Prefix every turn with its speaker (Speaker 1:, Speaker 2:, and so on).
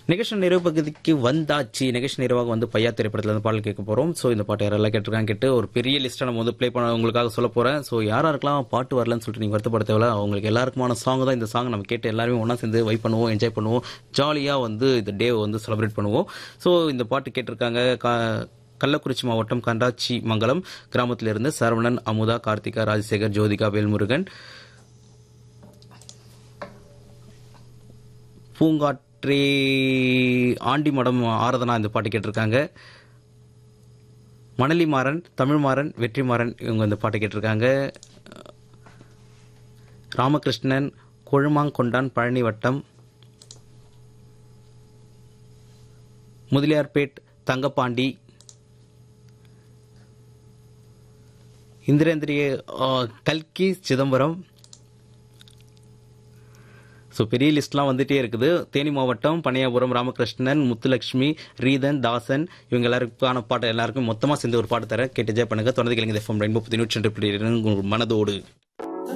Speaker 1: நிகழ்ச்சி நிறைவு பகுதிக்கு வந்தாச்சு நிகழ்ச்சி நிறைவாக வந்து பையா திரைப்படத்துல இருந்து பாடல் கேட்க போறோம் ஸோ இந்த பாட்டு யாரெல்லாம் கேட்டிருக்காங்க கேட்டு ஒரு பெரிய லிஸ்ட்டை நம்ம வந்து ப்ளே பண்ண உங்களுக்காக சொல்ல போறேன் ஸோ யாராருக்கெல்லாம் பாட்டு வரலன்னு சொல்லிட்டு நீங்க வருத்தப்பட தேவையில்ல அவங்களுக்கு எல்லாருக்குமான சாங் தான் இந்த சாங் நம்ம கேட்டு எல்லாருமே ஒன்றா சேர்ந்து வைப் பண்ணுவோம் என்ஜாய் பண்ணுவோம் ஜாலியாக வந்து இந்த டேவை வந்து செலிப்ரேட் பண்ணுவோம் ஸோ இந்த பாட்டு கேட்டிருக்காங்க கா- கள்ளக்குறிச்சி மாவட்டம் கண்டாச்சி மங்கலம் கிராமத்திலிருந்து சரவணன் அமுதா கார்த்திகா ராஜசேகர் ஜோதிகா வேல்முருகன் பூங்காற்றே ஆண்டிமடம் ஆராதனா இந்த பாட்டு கேட்டிருக்காங்க மணலிமாறன் தமிழ்மாறன் வெற்றிமாறன் இவங்க இந்த பாட்டு கேட்டிருக்காங்க ராமகிருஷ்ணன் கொழுமாங்கொண்டான் பழனி வட்டம் முதலியார்பேட் தங்கப்பாண்டி இந்திரேந்திரிய ஆ, கல்கி சிதம்பரம் ஸோ பெரிய லிஸ்ட்லாம் வந்துட்டே இருக்குது தேனி மாவட்டம் பனையாபுரம் ராமகிருஷ்ணன் முத்துலட்சுமி ரீதன் தாசன் இவங்க எல்லாருக்கான பாட்டு எல்லாருக்கும் மொத்தமாக சேர்ந்து ஒரு பாட்டு தர கேட்டு ஜெய் பண்ணுங்க தொடர்ந்து கேளுங்க எஃப்எம் ரெண்டு முப்பத்தி நூற்றி ரெண்டு புள்ளி இரண்டு உங்கள் மனதோடு